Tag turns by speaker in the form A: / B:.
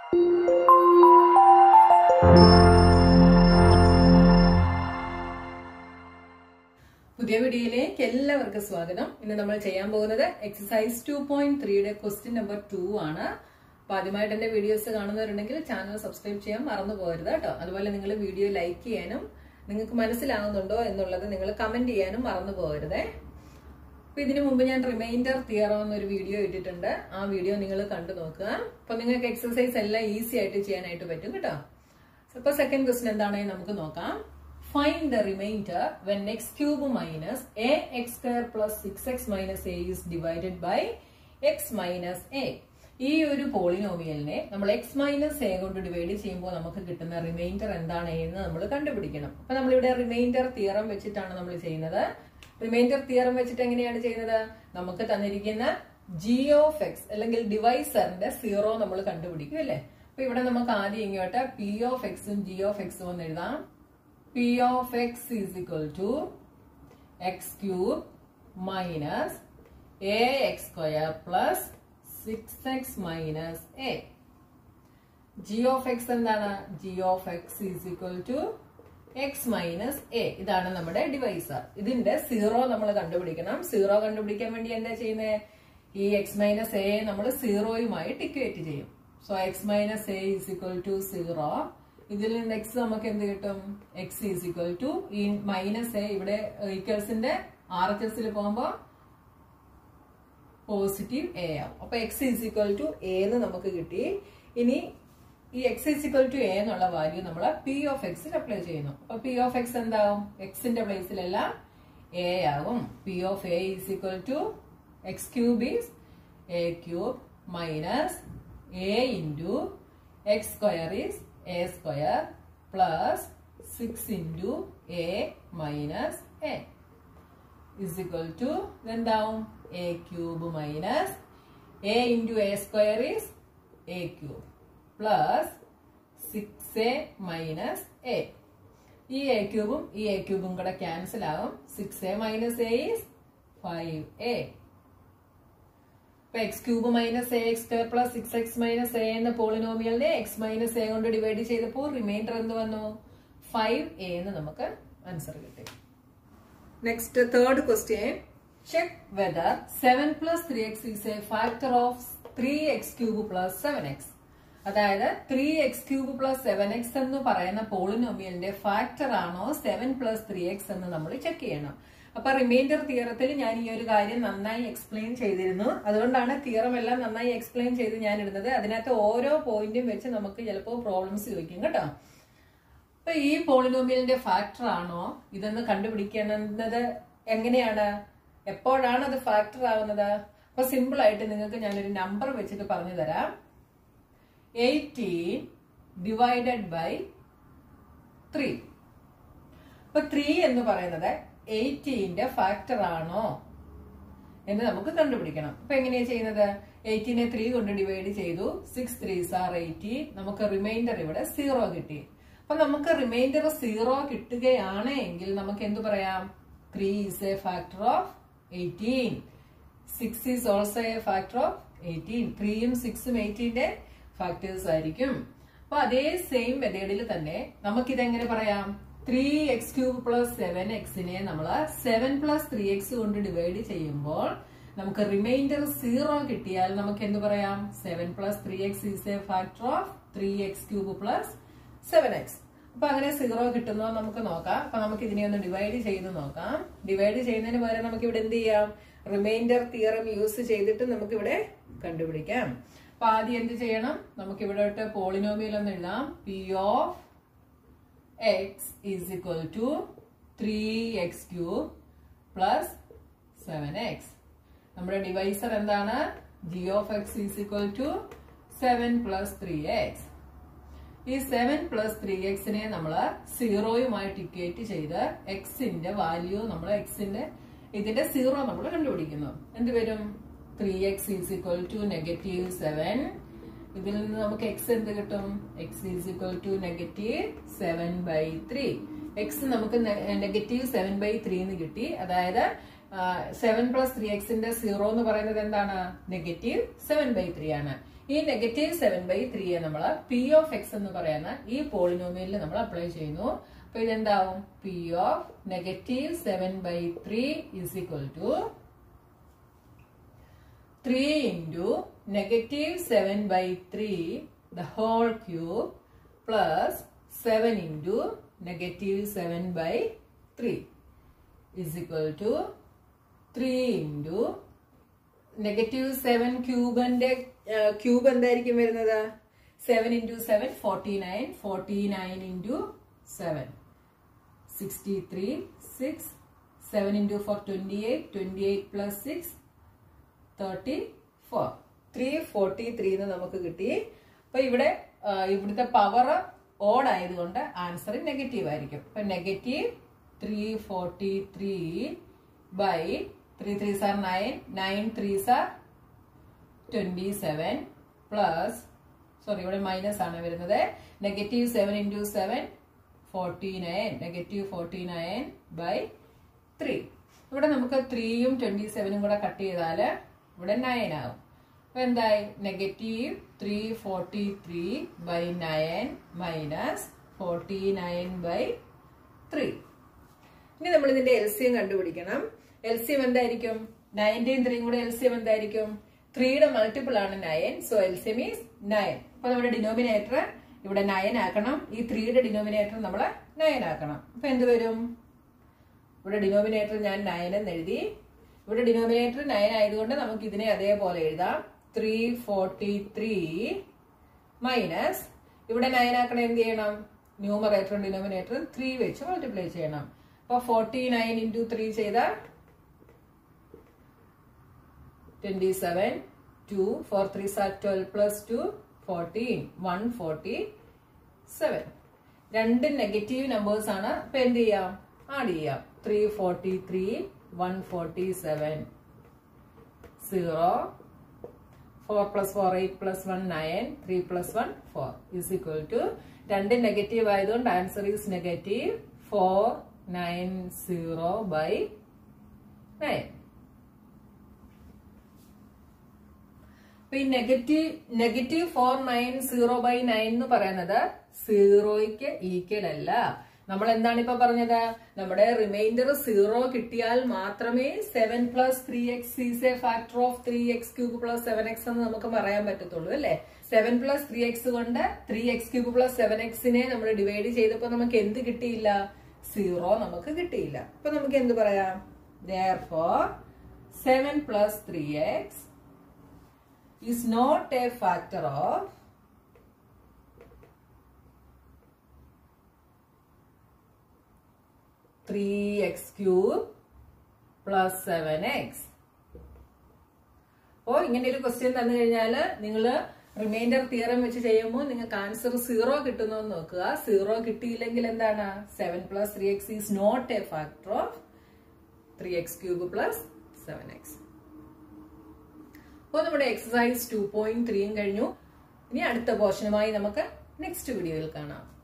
A: പുതിയ വീഡിയോയിലേക്ക് എല്ലാവർക്കും സ്വാഗതം ഇന്ന് നമ്മൾ ചെയ്യാൻ പോകുന്നത് എക്സസൈസ് ടു പോയിന്റ് ത്രീയുടെ ക്വസ്റ്റ്യൻ നമ്പർ ടു ആണ് അപ്പൊ ആദ്യമായിട്ട് എന്റെ വീഡിയോസ് കാണുന്നവരുണ്ടെങ്കിൽ ചാനൽ സബ്സ്ക്രൈബ് ചെയ്യാൻ മറന്നു പോകരുത് കേട്ടോ അതുപോലെ നിങ്ങൾ വീഡിയോ ലൈക്ക് ചെയ്യാനും നിങ്ങൾക്ക് മനസ്സിലാവുന്നുണ്ടോ എന്നുള്ളത് നിങ്ങൾ കമന്റ് ചെയ്യാനും മറന്നു പോകരുതേ അപ്പൊ ഇതിനു മുമ്പ് ഞാൻ റിമൈൻഡർ തിയറോ എന്നൊരു വീഡിയോ ഇട്ടിട്ടുണ്ട് ആ വീഡിയോ നിങ്ങൾ കണ്ടു നോക്കുക അപ്പൊ നിങ്ങൾക്ക് എക്സസൈസ് എല്ലാം ഈസി ആയിട്ട് ചെയ്യാനായിട്ട് പറ്റും കേട്ടോ അപ്പൊ സെക്കൻഡ് ക്വസ്റ്റൻ എന്താണെന്ന് നമുക്ക് നോക്കാം find the remainder when x cube minus a x square plus six x minus a is divided by x minus a ഈ ഒരു പോളിനോമിയലിനെ നമ്മൾ എക്സ് മൈനസ് എ കൊണ്ട് ഡിവൈഡ് ചെയ്യുമ്പോൾ നമുക്ക് കിട്ടുന്ന റിമൈൻഡർ എന്താണ് എന്ന് നമ്മൾ കണ്ടുപിടിക്കണം അപ്പൊ നമ്മളിവിടെ റിമൈൻഡർ തിയറം വെച്ചിട്ടാണ് നമ്മൾ ചെയ്യുന്നത് റിമൈൻഡർ തിയറം വെച്ചിട്ട് എങ്ങനെയാണ് ചെയ്യുന്നത് നമുക്ക് തന്നിരിക്കുന്ന ജി ഓഫ് എക്സ് അല്ലെങ്കിൽ ഡിവൈസറിന്റെ സീറോ നമ്മൾ കണ്ടുപിടിക്കും അല്ലേ അപ്പൊ ഇവിടെ നമുക്ക് ആദ്യം ഇങ്ങോട്ട് പി ഓഫ് എക്സും ജി ഓഫ് എക്സും എന്ന് എഴുതാം p of x is equal to x cube minus a x square plus six x minus a g of x എന്താണ് g of x is equal to x minus a ഇതാണ് നമ്മുടെ divisor ഇതിന്റെ zero നമ്മൾ കണ്ടുപിടിക്കണം zero കണ്ടുപിടിക്കാൻ വേണ്ടി എന്താ ചെയ്യുന്നത് ഈ എക്സ് മൈനസ് എ നമ്മൾ സീറോയുമായിട്ട് ഇക്വേറ്റ് ചെയ്യും so x minus a is equal to zero ഇതിൽ നിന്ന് എക്സ് നമുക്ക് എന്ത് കിട്ടും എക്സ് ഈസ് ഇക്വൽ ടു ഈ മൈനസ് എ ഇവിടെ ഈക്വൽസിന്റെ ആർ എച്ച് എസിൽ പോകുമ്പോൾ പോസിറ്റീവ് എ ആവും അപ്പൊ x is equal to a എന്ന് നമുക്ക് കിട്ടി ഇനി ഈ x is equal to a എന്നുള്ള വാല്യൂ നമ്മൾ പി ഓഫ് എക്സിൽ അപ്ലൈ ചെയ്യുന്നു അപ്പൊ പി ഓഫ് എക്സ് എന്താവും എക്സിന്റെ പ്ലേസിലെല്ലാം എ ആവും p of a is equal to x cube is a cube minus a into x square is a square plus six into a minus a is equal to എന്താവും a cube minus a into A square is a cube plus six a minus a ഈ a ക്യൂബും ഈ a ക്യൂബും കൂടെ cancel ആകും six a minus a is five a ഇപ്പൊ x cube minus a x square plus six x minus a എന്ന പോളിനോമിയലിനെ x minus a കൊണ്ട് ഡിവൈഡ് ചെയ്തപ്പോൾ റിമൈൻഡർ എന്ത് വന്നു ഫൈവ് എ എന്ന് നമുക്ക് ആൻസർ കിട്ടി next third question check whether seven plus three x is a factor of three x cube plus seven x അതായത് three x cube plus seven x എന്ന് പറയുന്ന പോളിനോമിയലിന്റെ ഫാക്ടർ ആണോ സെവൻ പ്ലസ് ത്രീ എക്സ് എന്ന് നമ്മൾ check ചെയ്യണം അപ്പൊ reminder തിയറത്തിൽ ഞാൻ ഈ ഒരു കാര്യം നന്നായി എക്സ്പ്ലെയിൻ ചെയ്തിരുന്നു അതുകൊണ്ടാണ് തിയറം എല്ലാം നന്നായി എക്സ്പ്ലെയിൻ ചെയ്ത് ഞാൻ ഇടുന്നത് അതിനകത്ത് ഓരോ പോയിന്റും വെച്ച് നമുക്ക് ചിലപ്പോൾ പ്രോബ്ലംസ് ചോദിക്കും കേട്ടോ അപ്പൊ ഈ പോളിനോമിയലിന്റെ ഫാക്ടർ ആണോ ഇതെന്ന് കണ്ടുപിടിക്കുന്നത് എങ്ങനെയാണ് എപ്പോഴാണ് അത് ഫാക്ടർ ആവുന്നത് അപ്പൊ സിമ്പിൾ ആയിട്ട് നിങ്ങൾക്ക് ഞാനൊരു നമ്പർ വെച്ചിട്ട് പറഞ്ഞു തരാം എയ്റ്റീൻ ഡിവൈഡഡ് ബൈ ത്രീ അപ്പൊ ത്രീ എന്ന് പറയുന്നത് എയ്റ്റീന്റെ ഫാക്ടർ ആണോ എന്ന് നമുക്ക് കണ്ടുപിടിക്കണം അപ്പൊ എങ്ങനെയാ ചെയ്യുന്നത് എയ്റ്റീനെ ത്രീ കൊണ്ട് ഡിവൈഡ് ചെയ്തു സിക്സ് ത്രീ സാർ എയ്റ്റീൻ നമുക്ക് റിമൈൻഡർ ഇവിടെ സീറോ കിട്ടി അപ്പൊ നമുക്ക് റിമൈൻഡർ സീറോ കിട്ടുകയാണ് എങ്കിൽ നമുക്ക് എന്തു പറയാം three is a factor of eighteen six is also a factor of eighteen ത്രീയും സിക്സും എയ്റ്റീന്റെ ഫാക്ടേഴ്സ് ആയിരിക്കും അപ്പൊ അതേ സെയിം മെത്തേഡിൽ തന്നെ നമുക്കിത് എങ്ങനെ പറയാം three x cube plus seven എക്സിനെ നമ്മൾ സെവൻ പ്ലസ് ത്രീ എക്സ് കൊണ്ട് ഡിവൈഡ് ചെയ്യുമ്പോൾ നമുക്ക് റിമൈൻഡർ സീറോ കിട്ടിയാൽ നമുക്ക് എന്ത് പറയാം seven plus three x is a factor of three x cube plus seven x അപ്പൊ അങ്ങനെ സീറോ കിട്ടുന്നോ നമുക്ക് നോക്കാം അപ്പൊ നമുക്ക് ഇതിനെ ഒന്ന് ഡിവൈഡ് ചെയ്ത് നോക്കാം ഡിവൈഡ് ചെയ്യുന്നതിന് പകരം നമുക്ക് ഇവിടെ എന്ത് ചെയ്യാം റിമൈൻഡർ തിയറം യൂസ് ചെയ്തിട്ട് നമുക്ക് ഇവിടെ കണ്ടുപിടിക്കാം അപ്പൊ ആദ്യം എന്ത് ചെയ്യണം നമുക്ക് ഇവിടെ പോളിനോമിയൽ ഒന്ന് എഴുതാം p of x is equal to three x cube plus seven x നമ്മുടെ ഡിവൈസർ എന്താണ് g of x is equal to seven plus three x ഈ സെവൻ പ്ലസ് ത്രീ എക്സിനെ നമ്മൾ സീറോയുമായിട്ട് ഇക്വേറ്റ് ചെയ്ത് എക്സിന്റെ വാല്യൂ നമ്മൾ എക്സിന്റെ ഇതിന്റെ സീറോ നമ്മൾ കണ്ടുപിടിക്കുന്നു എന്ത് വരും three x is equal to negative seven ഇതിൽ നിന്ന് നമുക്ക് എക്സ് എന്ത് കിട്ടും x is equal to negative seven by three x നമുക്ക് നെഗറ്റീവ് സെവൻ ബൈ ത്രീ എന്ന് കിട്ടി അതായത് സെവൻ പ്ലസ് ത്രീ എക്സിന്റെ സീറോ എന്ന് പറയുന്നത് എന്താണ് നെഗറ്റീവ് സെവൻ ബൈ ത്രീ ആണ് ഈ നെഗറ്റീവ് സെവൻ ബൈ ത്രീയെ നമ്മൾ പി ഓഫ് എക്സ് എന്ന് പറയുന്ന ഈ പോളിനോമിയലിൽ നമ്മൾ അപ്ലൈ ചെയ്യുന്നു അപ്പൊ ഇതെന്താവും p of negative seven by three is equal to three into negative seven by three the whole cube plus seven into negative seven by three is equal to three into negative seven ക്യൂബിന്റെ cube എന്തായിരിക്കും വരുന്നത് seven into seven forty nine forty nine into seven sixty three six seven into four twenty eight twenty eight plus six thirty four three forty three എന്ന് നമുക്ക് കിട്ടി അപ്പൊ ഇവിടെ ആ, ഇവിടുത്തെ പവർ ഓഡ് ആയതുകൊണ്ട് ആൻസർ നെഗറ്റീവ് ആയിരിക്കും അപ്പൊ negative three forty three by three three sir nine nine three sir twenty seven plus sorry ഇവിടെ മൈനസ് ആണ് വരുന്നത് negative seven into seven forty nine negative forty nine by three ഇവിടെ നമുക്ക് ത്രീയും twenty സെവനും കൂടെ cut ചെയ്താൽ ഇവിടെ നയൻ ആവും അപ്പൊ എന്തായി negative three forty three by nine minus forty nine by three ഇനി നമ്മൾ ഇതിന്റെ എൽ സി എം കണ്ടുപിടിക്കണം എൽ സി എം എന്തായിരിക്കും നയന്റെയും ത്രീയും കൂടെ എൽ സി എം എന്തായിരിക്കും ത്രീയുടെ മൾട്ടിപ്പിൾ ആണ് nine so L C M is nine അപ്പൊ നമ്മുടെ ഡിനോമിനേറ്റർ ഇവിടെ നയൻ ആക്കണം ഈ ത്രീയുടെ ഡിനോമിനേറ്റർ നമ്മൾ നയൻ ആക്കണം അപ്പൊ എന്ത് വരും ഇവിടെ ഡിനോമിനേറ്റർ ഞാൻ നയൻ എന്ന് എഴുതി ഇവിടെ ഡിനോമിനേറ്റർ നയൻ ആയതുകൊണ്ട് നമുക്ക് ഇതിനെ അതേപോലെ എഴുതാം ത്രീ ഫോർട്ടി ത്രീ മൈനസ് ഇവിടെ നയൻ ആക്കണം എന്ത് ചെയ്യണം ന്യൂമറേറ്ററും ഡിനോമിനേറ്ററും ത്രീ വെച്ച് മൾട്ടിപ്ലൈ ചെയ്യണം അപ്പൊ ഫോർട്ടി നയൻ ഇൻറ്റു ത്രീ ചെയ്താൽ twenty seven two four three sir twelve plus two fourteen one forty seven രണ്ട് നെഗറ്റീവ് നമ്പേഴ്സ് ആണ് അപ്പൊ എന്ത് ചെയ്യാം ആഡ് ചെയ്യാം three forty three one forty seven zero four plus four eight plus one nine three plus one four is equal to രണ്ട് negative ആയതുകൊണ്ട് answer is negative four nine zero by nine അപ്പൊ ഈ negative negative four nine zero by nine എന്ന് പറയുന്നത് സീറോയ്ക്ക് equal അല്ല നമ്മൾ എന്താണ് ഇപ്പൊ പറഞ്ഞത് നമ്മുടെ റിമൈൻഡർ സീറോ കിട്ടിയാൽ മാത്രമേ seven plus three x is a factor of three x cube plus seven x എന്ന് നമുക്ക് പറയാൻ പറ്റത്തുള്ളൂ അല്ലെ സെവൻ പ്ലസ് ത്രീ എക്സ് കൊണ്ട് three x cube plus seven എക്സിനെ നമ്മൾ ഡിവൈഡ് ചെയ്തപ്പോ നമുക്ക് എന്ത് കിട്ടിയില്ല സീറോ നമുക്ക് കിട്ടിയില്ല അപ്പൊ നമുക്ക് എന്ത് പറയാം therefore seven plus three x is not a factor of three x cube plus seven x. അപ്പോൾ ഇങ്ങനെ ഒരു ക്വസ്റ്റ്യൻ തന്നു കഴിഞ്ഞാൽ നിങ്ങൾ റിമൈൻഡർ തിയറം വെച്ച് ചെയ്യുമ്പോൾ നിങ്ങൾക്ക് ആൻസർ സീറോ കിട്ടുന്നു എന്ന് നോക്കുക സീറോ കിട്ടിയില്ലെങ്കിൽ എന്താണ് seven plus three x is not a factor of three x cube plus seven x അപ്പോൾ നമ്മുടെ എക്സസൈസ് ടു പോയിന്റ് ത്രീയും കഴിഞ്ഞു ഇനി അടുത്ത പോർഷനുമായി നമുക്ക് നെക്സ്റ്റ് വീഡിയോയിൽ കാണാം